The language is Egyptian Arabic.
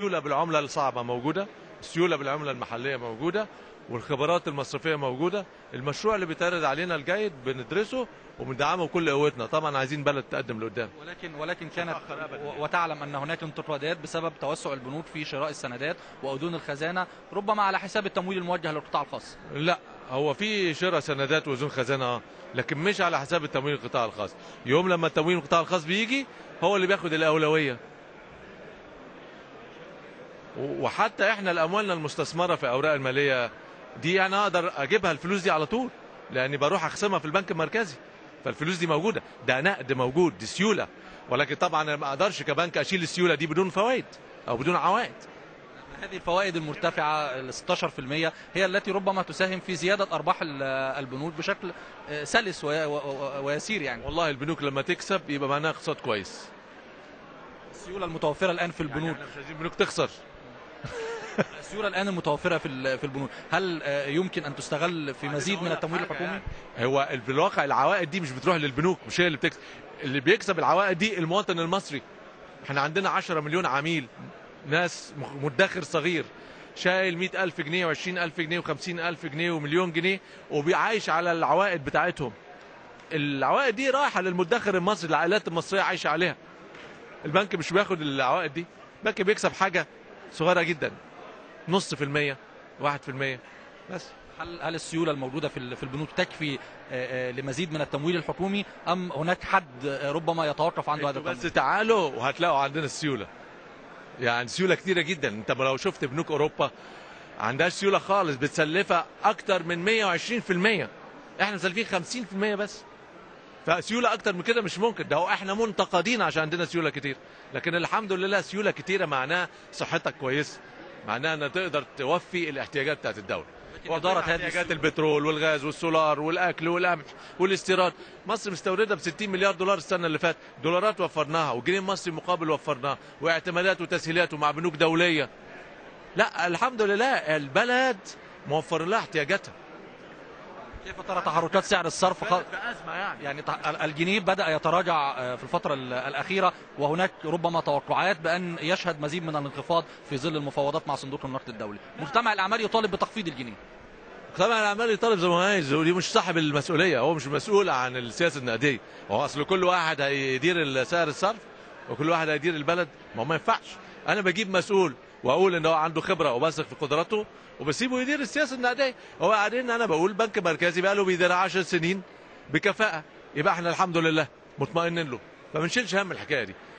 السيوله بالعمله الصعبه موجوده السيوله بالعمله المحليه موجوده والخبرات المصرفيه موجوده المشروع اللي بيتعرض علينا الجيد بندرسه وبندعمه بكل قوتنا طبعا عايزين بلد تقدم لقدام ولكن ولكن كانت تتأخر أبداً. و- وتعلم ان هناك انتقادات بسبب توسع البنوك في شراء السندات واذون الخزانه ربما على حساب التمويل الموجه للقطاع الخاص لا هو في شراء سندات واذون خزانه اه لكن مش على حساب التمويل القطاع الخاص يوم لما التمويل القطاع الخاص بيجي هو اللي بياخد الاولويه و- وحتى احنا الاموالنا المستثمره في اوراق الماليه دي انا اقدر اجيبها الفلوس دي على طول لاني بروح اخصمها في البنك المركزي فالفلوس دي موجوده ده نقد موجود دي سيوله ولكن طبعا انا ما اقدرش كبنك اشيل السيوله دي بدون فوائد او بدون عوائد هذه الفوائد المرتفعه ال 16% هي التي ربما تساهم في زياده ارباح ال- البنوك بشكل آه، سلس وي- و- و- ويسير يعني والله البنوك لما تكسب يبقى معناها اقتصاد كويس السيوله المتوفره الان في يعني البنوك احنا مش عايزين البنوك تخسر السيوله الان المتوفره في ال- في البنوك هل آه، يمكن ان تستغل في مزيد من التمويل الحكومي هو في الواقع العوائد دي مش بتروح للبنوك مش هي اللي بتكسب اللي بيكسب العوائد دي المواطن المصري احنا عندنا 10 مليون عميل ناس مخ- مدخر صغير شايل 100 ألف جنيه و20 ألف جنيه و50 ألف جنيه ومليون جنيه وبيعايش على العوائد بتاعتهم العوائد دي رايحة للمدخر المصري العائلات المصرية عايشة عليها البنك مش بياخد العوائد دي البنك بيكسب حاجة صغيرة جدا نص في المية واحد في المية بس هل هل السيوله الموجوده في ال- في البنوك تكفي آه، آه، لمزيد من التمويل الحكومي ام هناك حد آه، ربما يتوقف عنده هذا انتوا التمويل بس تعالوا وهتلاقوا عندنا السيوله يعني سيوله كتيره جدا انت لو شفت بنوك اوروبا عندهاش سيوله خالص بتسلفها اكتر من 120% احنا مسلفين 50% بس فسيوله اكتر من كده مش ممكن ده هو احنا منتقدين عشان عندنا سيوله كتير لكن الحمد لله سيوله كتيره معناها صحتك كويسه معناها انها تقدر توفي الاحتياجات بتاعت الدوله لكن إدارة هذه احتياجات السيولة. البترول والغاز والسولار والاكل والقمح والاستيراد مصر مستورده ب 60 مليار دولار السنه اللي فاتت دولارات وفرناها وجنيه مصري مقابل وفرناه واعتمادات وتسهيلات ومع بنوك دوليه لا الحمد لله البلد موفر لها احتياجاتها كيف ترى تحركات سعر الصرف خ- في ازمه يعني يعني تح- ال- الجنيه بدا يتراجع آه، في الفتره ال- الاخيره وهناك ربما توقعات بان يشهد مزيد من الانخفاض في ظل المفاوضات مع صندوق النقد الدولي مجتمع الاعمال يطالب بتخفيض الجنيه طبعا العمال يطالب زي ما هو عايز ودي مش صاحب المسؤوليه هو مش مسؤول عن السياسه النقديه هو اصل كل واحد هيدير سعر الصرف وكل واحد هيدير البلد ما هو ما ينفعش انا بجيب مسؤول واقول ان هو عنده خبره وبثق في قدراته وبسيبه يدير السياسه النقديه هو بعدين انا بقول بنك مركزي بقى له بيدير 10 سنين بكفاءه يبقى احنا الحمد لله مطمئنين له فما نشيلش هم الحكايه دي